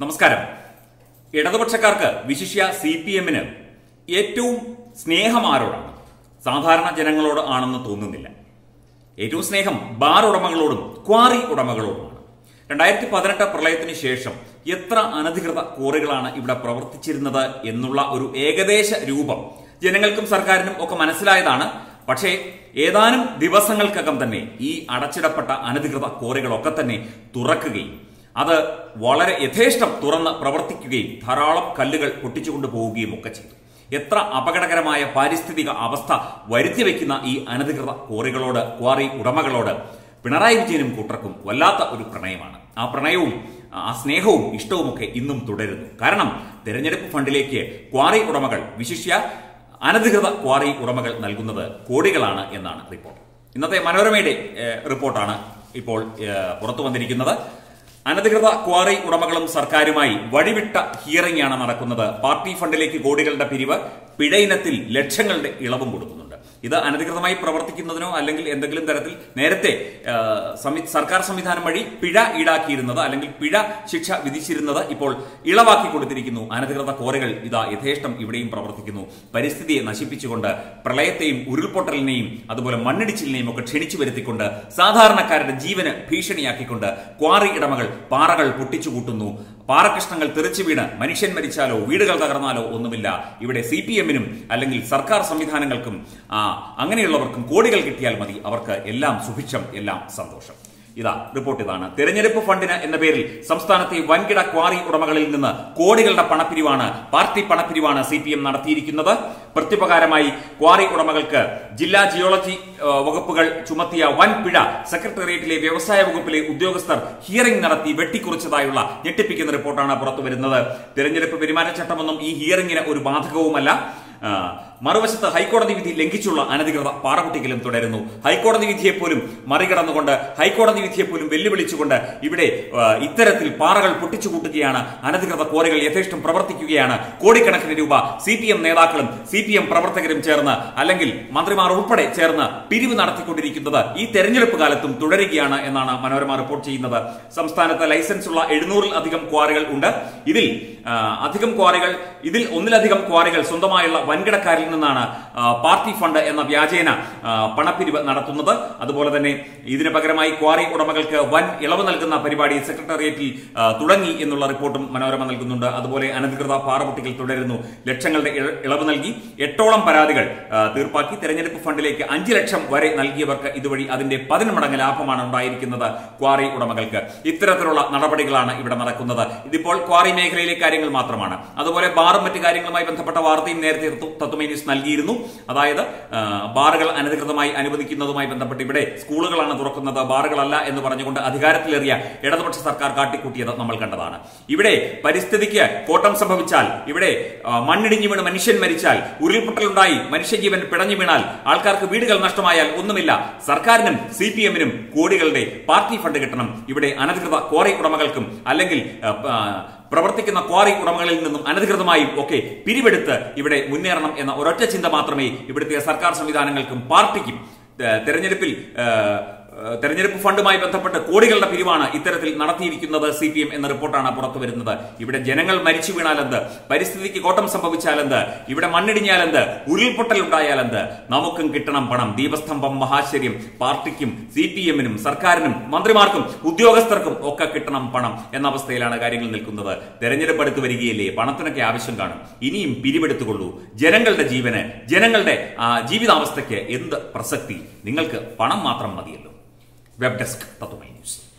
നമസ്കാരം ഇടതുപക്ഷക്കാർക്ക് വിശിഷ്യ C P എമ്മിന് ഏറ്റവും സ്നേഹം ആരോടാണ് സാധാരണ ജനങ്ങളോട് ആണെന്ന് തോന്നുന്നില്ല ഏറ്റവും സ്നേഹം ബാർ ഉടമകളോടും ക്വാറി ഉടമകളോടുമാണ് രണ്ടായിരത്തി പതിനെട്ട് പ്രളയത്തിന് ശേഷം എത്ര അനധികൃത ക്വാറികളാണ് ഇവിടെ പ്രവർത്തിച്ചിരുന്നത് എന്നുള്ള ഒരു ഏകദേശ രൂപം ജനങ്ങൾക്കും സർക്കാരിനും ഒക്കെ മനസ്സിലായതാണ് പക്ഷേ ഏതാനും ദിവസങ്ങൾക്കകം തന്നെ ഈ അടച്ചിടപ്പെട്ട അനധികൃത ക്വാറികളൊക്കെ തന്നെ തുറക്കുകയും അത് വളരെ യഥേഷ്ടം തുറന്ന് പ്രവർത്തിക്കുകയും ധാരാളം കല്ലുകൾ പൊട്ടിച്ചുകൊണ്ട് പോവുകയും ഒക്കെ ചെയ്തു എത്ര അപകടകരമായ പാരിസ്ഥിതിക അവസ്ഥ വരുത്തി വെക്കുന്ന ഈ അനധികൃത ക്വാറികളോട് ക്വാറി ഉടമകളോട് പിണറായി വിജയനും കൂട്ടർക്കും വല്ലാത്ത ഒരു പ്രണയമാണ് ആ പ്രണയവും ആ സ്നേഹവും ഇഷ്ടവുമൊക്കെ ഇന്നും തുടരുന്നു കാരണം തെരഞ്ഞെടുപ്പ് ഫണ്ടിലേക്ക് ക്വാറി ഉടമകൾ വിശിഷ്യ അനധികൃത ക്വാറി ഉടമകൾ നൽകുന്നത് കോടികളാണ് എന്നാണ് റിപ്പോർട്ട് ഇന്നത്തെ മനോരമയുടെ ഏഹ്, റിപ്പോർട്ടാണ് ഇപ്പോൾ ഏഹ്, പുറത്തു വന്നിരിക്കുന്നത് അനധികൃത ക്വാറി ഉടമകളും സർക്കാരുമായി വഴിവിട്ട ഹിയറിംഗ് ആണ് നടക്കുന്നത് പാർട്ടി ഫണ്ടിലേക്ക് കോടികളുടെ പിരിവ് പിഴ ഇനത്തിൽ ലക്ഷങ്ങളുടെ ഇളവും കൊടുക്കുന്നുണ്ട് ഇത് അനധികൃതമായി പ്രവർത്തിക്കുന്നതിനോ അല്ലെങ്കിൽ എന്തെങ്കിലും തരത്തിൽ നേരത്തെ ആ, സംവി- സർക്കാർ സംവിധാനം വഴി പിഴ ഈടാക്കിയിരുന്നത് അല്ലെങ്കിൽ പിഴ ശിക്ഷ വിധിച്ചിരുന്നത് ഇപ്പോൾ ഇളവാക്കി കൊടുത്തിരിക്കുന്നു അനധികൃത കോരകൾ ഇതാ യഥേഷ്ടം ഇവിടെയും പ്രവർത്തിക്കുന്നു പരിസ്ഥിതിയെ നശിപ്പിച്ചുകൊണ്ട് പ്രളയത്തെയും ഉരുൾപൊട്ടലിനെയും അതുപോലെ മണ്ണിടിച്ചിലിനെയും ഒക്കെ ക്ഷണിച്ചു വരുത്തിക്കൊണ്ട് സാധാരണക്കാരുടെ ജീവന് ഭീഷണിയാക്കിക്കൊണ്ട് ക്വാറി ഇടമകൾ പാറകൾ പൊട്ടിച്ചുകൂട്ടുന്നു പാറകഷ്ണങ്ങൾ തെറിച്ചു വീണ് മനുഷ്യൻ മരിച്ചാലോ വീടുകൾ തകർന്നാലോ ഒന്നുമില്ല ഇവിടെ സി പി എമ്മിനും അല്ലെങ്കിൽ സർക്കാർ സംവിധാനങ്ങൾക്കും ആ, അങ്ങനെയുള്ളവർക്കും കോടികൾ കിട്ടിയാൽ മതി അവർക്ക് എല്ലാം സുഭിക്ഷം എല്ലാം സന്തോഷം ഇതാ റിപ്പോർട്ട് ഇതാണ് തെരഞ്ഞെടുപ്പ് ഫണ്ടിന് എന്ന പേരിൽ സംസ്ഥാനത്തെ വൻകിട ക്വാറി ഉടമകളിൽ നിന്ന് കോടികളുടെ പണപ്പിരിവാണ് പാർട്ടി പണപ്പിരിവാണ് സി പി എം നടത്തിയിരിക്കുന്നത് പ്രത്യുപകാരമായി ക്വാറി ഉടമകൾക്ക് ജില്ലാ ജിയോളജി ആ, വകുപ്പുകൾ ചുമത്തിയ വൻ പിഴ സെക്രട്ടേറിയറ്റിലെ വ്യവസായ വകുപ്പിലെ ഉദ്യോഗസ്ഥർ ഹിയറിംഗ് നടത്തി വെട്ടിക്കുറിച്ചതായുള്ള ഞെട്ടിപ്പിക്കുന്ന റിപ്പോർട്ടാണ് പുറത്തുവരുന്നത് തെരഞ്ഞെടുപ്പ് പെരുമാറ്റച്ചട്ടമൊന്നും ഈ ഹിയറിംഗിന് ഒരു ബാധകവുമല്ല ആ, മറുവശത്ത് ഹൈക്കോടതി വിധി ലംഘിച്ചുള്ള അനധികൃത പാറപൊട്ടിക്കലും തുടരുന്നു ഹൈക്കോടതി വിധിയെ പോലും മറികടന്നുകൊണ്ട് ഹൈക്കോടതി വിധിയെ പോലും വെല്ലുവിളിച്ചുകൊണ്ട് ഇവിടെ ആ, ഇത്തരത്തിൽ പാറകൾ പൊട്ടിച്ചുകൂട്ടുകയാണ് അനധികൃത കോറികൾ യഥേഷ്ടം പ്രവർത്തിക്കുകയാണ് കോടിക്കണക്കിന് രൂപ സി പി എം നേതാക്കളും സി പി എം പ്രവർത്തകരും ചേർന്ന് അല്ലെങ്കിൽ മന്ത്രിമാർ ഉൾപ്പെടെ ചേർന്ന് പിരിവ് നടത്തിക്കൊണ്ടിരിക്കുന്നത് ഈ തെരഞ്ഞെടുപ്പ് കാലത്തും തുടരുകയാണ് എന്നാണ് മനോരമ റിപ്പോർട്ട് ചെയ്യുന്നത് സംസ്ഥാനത്ത് ലൈസൻസ് ഉള്ള എഴുന്നൂറിൽ അധികം ക്വാറികൾ ഉണ്ട് ഇതിൽ ആ, അധികം ക്വാറികൾ ഇതിൽ ഒന്നിലധികം ക്വാറികൾ സ്വന്തമായുള്ള വൻകിടക്കാരിൽ നിന്നാണ് ആ, പാർട്ടി ഫണ്ട് എന്ന വ്യാജേന ആ, പണപ്പിരിവ് നടത്തുന്നത് അതുപോലെ തന്നെ ഇതിന് പകരമായി ക്വാറി ഉടമകൾക്ക് വൻ ഇളവ് നൽകുന്ന പരിപാടി സെക്രട്ടേറിയറ്റിൽ ആ, തുടങ്ങി എന്നുള്ള റിപ്പോർട്ടും മനോരമ നൽകുന്നുണ്ട് അതുപോലെ അനധികൃത പാറപൊട്ടികൾ തുടരുന്നു ലക്ഷങ്ങളുടെ ഇള- ഇളവ് നൽകി എട്ടോളം പരാതികൾ ആ, തീർപ്പാക്കി തെരഞ്ഞെടുപ്പ് ഫണ്ടിലേക്ക് അഞ്ച് ലക്ഷം വരെ നൽകിയവർക്ക് ഇതുവഴി അതിന്റെ പതിന് മടങ്ങ് ലാഭമാണ് ഉണ്ടായിരിക്കുന്നത് ക്വാറി ഉടമകൾക്ക് ഇത്തരത്തിലുള്ള നടപടികളാണ് ഇവിടെ നടക്കുന്നത് ഇതിപ്പോൾ ക്വാറി മേഖലയിലെ കാര്യങ്ങൾ മാത്രമാണ് അതുപോലെ ബാറും മറ്റു കാര്യങ്ങളുമായി ബന്ധപ്പെട്ട വാർത്തയും നേരത്തെ തത്വ- തത്വമേ ന്യൂസ് നൽകിയിരുന്നു അതായത് ആ, ബാറുകൾ അനധികൃതമായി അനുവദിക്കുന്നതുമായി ബന്ധപ്പെട്ട് ഇവിടെ സ്കൂളുകളാണ് തുറക്കുന്നത് ബാറുകളല്ല എന്ന് പറഞ്ഞുകൊണ്ട് അധികാരത്തിലേറിയ ഇടതുപക്ഷ സർക്കാർ കാട്ടിക്കൂട്ടിയത് നമ്മൾ കണ്ടതാണ് ഇവിടെ പരിസ്ഥിതിക്ക് കോട്ടം സംഭവിച്ചാൽ ഇവിടെ ആ, മണ്ണിടിഞ്ഞു വീണ് മനുഷ്യൻ മരിച്ചാൽ ഉരുൾപൊട്ടലുണ്ടായി മനുഷ്യജീവൻ പിടഞ്ഞു വീണാൽ ആൾക്കാർക്ക് വീടുകൾ നഷ്ടമായാൽ ഒന്നുമില്ല സർക്കാരിനും സി പി എമ്മിനും കോടികളുടെ പാർട്ടി ഫണ്ട് കിട്ടണം ഇവിടെ അനധികൃത ക്വാറി ഉടമകൾക്കും അല്ലെങ്കിൽ ആ, ആ, പ്രവർത്തിക്കുന്ന ക്വാറി ഉടമകളിൽ നിന്നും അനധികൃതമായും ഒക്കെ പിരിവെടുത്ത് ഇവിടെ മുന്നേറണം എന്ന ഒരൊറ്റ ചിന്ത മാത്രമേ ഇവിടുത്തെ സർക്കാർ സംവിധാനങ്ങൾക്കും പാർട്ടിക്കും ഏഹ്, തെരഞ്ഞെടുപ്പിൽ ഏഹ്, ഏഹ്, തെരഞ്ഞെടുപ്പ് ഫണ്ടുമായി ബന്ധപ്പെട്ട് കോടികളുടെ പിരിവാണ് ഇത്തരത്തിൽ നടത്തിയിരിക്കുന്നത് സി പി എം എന്ന റിപ്പോർട്ടാണ് പുറത്തു വരുന്നത് ഇവിടെ ജനങ്ങൾ മരിച്ചു വീണാലെന്ത് പരിസ്ഥിതിക്ക് കോട്ടം സംഭവിച്ചാലെന്ത് ഇവിടെ മണ്ണിടിഞ്ഞാലെന്ത് ഉരുൾപൊട്ടൽ ഉണ്ടായാലെന്ത് നമുക്കും കിട്ടണം പണം ദീപസ്തംഭം മഹാശ്ചര്യം പാർട്ടിക്കും സി പി എമ്മിനും സർക്കാരിനും മന്ത്രിമാർക്കും ഉദ്യോഗസ്ഥർക്കും ഒക്കെ കിട്ടണം പണം എന്ന അവസ്ഥയിലാണ് കാര്യങ്ങൾ നിൽക്കുന്നത് തെരഞ്ഞെടുപ്പ് അടുത്ത് വരികയില്ലേ പണത്തിനൊക്കെ ആവശ്യം കാണും ഇനിയും പിരിവെടുത്തുകൊള്ളൂ ജനങ്ങളുടെ ജീവന് ജനങ്ങളുടെ ആ, ജീവിതാവസ്ഥയ്ക്ക് എന്ത് പ്രസക്തി നിങ്ങൾക്ക് പണം മാത്രം മതിയല്ലോ വെബ് ഡെസ്ക് തത്വമൈ ന്യൂസ്